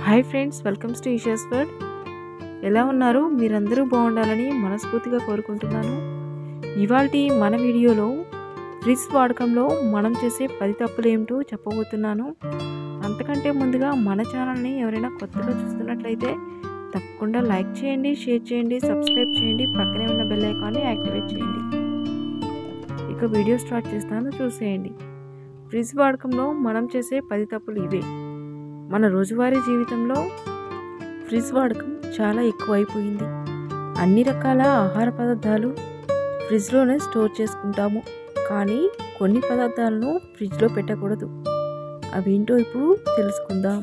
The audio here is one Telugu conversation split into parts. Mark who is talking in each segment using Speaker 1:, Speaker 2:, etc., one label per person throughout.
Speaker 1: hi friends welcomes to Eesha's world ఎలా ఉన్నారు మీరందరూ బాగుండాలని మనస్ఫూర్తిగా కోరుకుంటున్నాను ఇవాళ మన వీడియోలో ఫ్రిడ్జ్ వాడకంలో మనం చేసే పది తప్పులు ఏమిటో చెప్పబోతున్నాను అంతకంటే ముందుగా మన ఛానల్ని ఎవరైనా కొత్తగా చూస్తున్నట్లయితే తప్పకుండా లైక్ చేయండి షేర్ చేయండి సబ్స్క్రైబ్ చేయండి పక్కనే ఉన్న బెల్ ఐకాన్ని యాక్టివేట్ చేయండి ఇక వీడియో స్టార్ట్ చేస్తాను చూసేయండి ఫ్రిడ్జ్ వాడకంలో మనం చేసే పది తప్పులు ఇవే మన రోజువారీ జీవితంలో ఫ్రిడ్జ్ వాడకం చాలా ఎక్కువైపోయింది అన్ని రకాల ఆహార పదార్థాలు ఫ్రిడ్జ్లోనే స్టోర్ చేసుకుంటాము కానీ కొన్ని పదార్థాలను ఫ్రిడ్జ్లో పెట్టకూడదు అవేంటో ఇప్పుడు తెలుసుకుందాం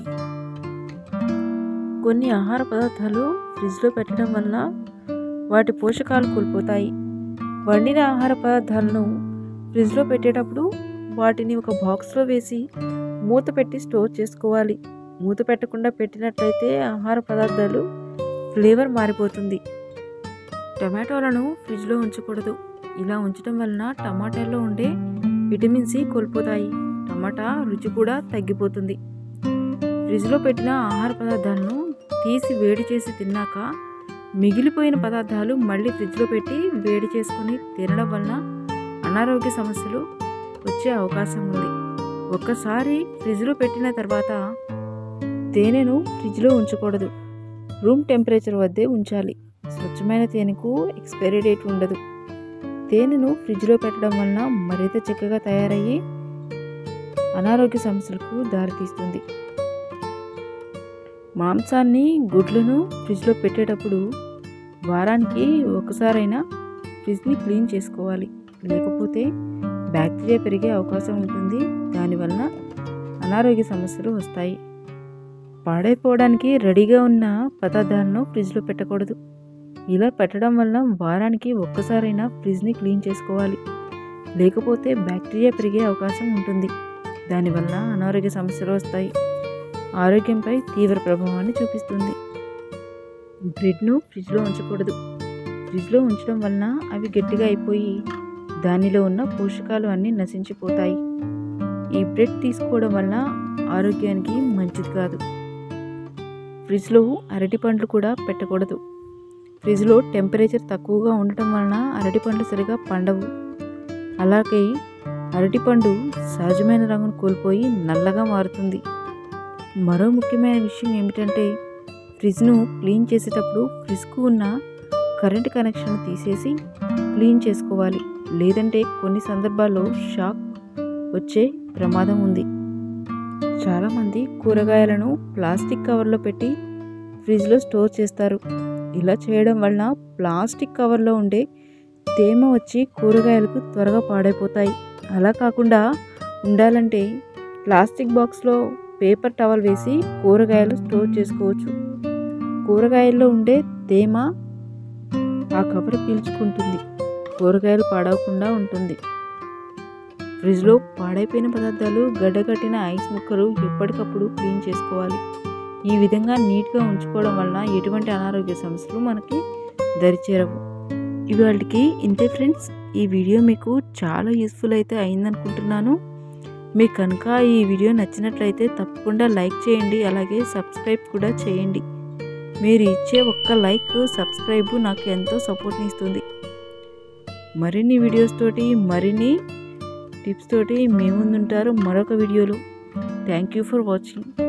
Speaker 1: కొన్ని ఆహార పదార్థాలు ఫ్రిడ్జ్లో పెట్టడం వలన వాటి పోషకాలు కోల్పోతాయి వండిన ఆహార పదార్థాలను ఫ్రిడ్జ్లో పెట్టేటప్పుడు వాటిని ఒక బాక్స్లో వేసి మూత పెట్టి స్టోర్ చేసుకోవాలి మూత పెట్టకుండా పెట్టినట్లయితే ఆహార పదార్థాలు ఫ్లేవర్ మారిపోతుంది టమాటోలను ఫ్రిడ్జ్లో ఉంచకూడదు ఇలా ఉంచడం వలన టమాటాల్లో ఉండే విటమిన్ సి కోల్పోతాయి టమాటా రుచి కూడా తగ్గిపోతుంది ఫ్రిడ్జ్లో పెట్టిన ఆహార పదార్థాలను తీసి వేడి చేసి తిన్నాక మిగిలిపోయిన పదార్థాలు మళ్ళీ ఫ్రిడ్జ్లో పెట్టి వేడి చేసుకొని తినడం వలన అనారోగ్య సమస్యలు వచ్చే అవకాశం ఉంది ఒక్కసారి ఫ్రిడ్జ్లో పెట్టిన తర్వాత తేనెను ఫ్రిడ్జ్లో ఉంచకూడదు రూమ్ టెంపరేచర్ వద్దే ఉంచాలి స్వచ్ఛమైన తేనెకు ఎక్స్పైరీ డేట్ ఉండదు తేనెను ఫ్రిడ్జ్లో పెట్టడం వలన మరింత చక్కగా తయారయ్యి అనారోగ్య సమస్యలకు దారితీస్తుంది మాంసాన్ని గుడ్లను ఫ్రిడ్జ్లో పెట్టేటప్పుడు వారానికి ఒకసారైనా ఫ్రిడ్జ్ని క్లీన్ చేసుకోవాలి లేకపోతే బ్యాక్టీరియా పెరిగే అవకాశం ఉంటుంది దానివలన అనారోగ్య సమస్యలు వస్తాయి పాడైపోవడానికి రెడీగా ఉన్న పదార్థాలను ఫ్రిడ్జ్లో పెట్టకూడదు ఇలా పెట్టడం వలన వారానికి ఒక్కసారైనా ఫ్రిడ్జ్ని క్లీన్ చేసుకోవాలి లేకపోతే బ్యాక్టీరియా పెరిగే అవకాశం ఉంటుంది దానివల్ల అనారోగ్య సమస్యలు వస్తాయి ఆరోగ్యంపై తీవ్ర ప్రభావాన్ని చూపిస్తుంది బ్రెడ్ను ఫ్రిడ్జ్లో ఉంచకూడదు ఫ్రిడ్జ్లో ఉంచడం వలన అవి గట్టిగా అయిపోయి దానిలో ఉన్న పోషకాలు అన్నీ నశించిపోతాయి ఈ బ్రెడ్ తీసుకోవడం వలన ఆరోగ్యానికి మంచిది కాదు ఫ్రిడ్జ్లో అరటి పండ్లు కూడా పెట్టకూడదు ఫ్రిడ్జ్లో టెంపరేచర్ తక్కువగా ఉండటం వలన అరటి పండ్లు సరిగా పండవు అలాగే అరటిపండు సహజమైన రంగును కోల్పోయి నల్లగా మారుతుంది మరో ముఖ్యమైన విషయం ఏమిటంటే ఫ్రిడ్జ్ను క్లీన్ చేసేటప్పుడు ఫ్రిడ్జ్కు ఉన్న కరెంట్ కనెక్షన్ తీసేసి క్లీన్ చేసుకోవాలి లేదంటే కొన్ని సందర్భాల్లో షాక్ వచ్చే ప్రమాదం ఉంది చాలామంది కూరగాయలను ప్లాస్టిక్ కవర్లో పెట్టి ఫ్రిడ్జ్లో స్టోర్ చేస్తారు ఇలా చేయడం వలన ప్లాస్టిక్ కవర్లో ఉండే తేమ వచ్చి కూరగాయలకు త్వరగా పాడైపోతాయి అలా కాకుండా ఉండాలంటే ప్లాస్టిక్ బాక్స్లో పేపర్ టవల్ వేసి కూరగాయలు స్టోర్ చేసుకోవచ్చు కూరగాయల్లో ఉండే తేమ ఆ కవర్ పీల్చుకుంటుంది కూరగాయలు పాడవకుండా ఉంటుంది ఫ్రిడ్జ్లో పాడైపోయిన పదార్థాలు గడ్డకట్టిన ఐస్ ముక్కలు ఎప్పటికప్పుడు క్లీన్ చేసుకోవాలి ఈ విధంగా నీట్గా ఉంచుకోవడం వలన ఎటువంటి అనారోగ్య సమస్యలు మనకి దరిచేరవు ఇవాళకి ఇంతే ఫ్రెండ్స్ ఈ వీడియో మీకు చాలా యూస్ఫుల్ అయితే అయిందనుకుంటున్నాను మీకు కనుక ఈ వీడియో నచ్చినట్లయితే తప్పకుండా లైక్ చేయండి అలాగే సబ్స్క్రైబ్ కూడా చేయండి మీరు ఇచ్చే ఒక్క లైక్ సబ్స్క్రైబ్ నాకు ఎంతో సపోర్ట్ని ఇస్తుంది మరిన్ని వీడియోస్ తోటి మరిన్ని టిప్స్ తోటి మీ ముందుంటారు మరొక వీడియోలో థ్యాంక్ యూ ఫర్ వాచింగ్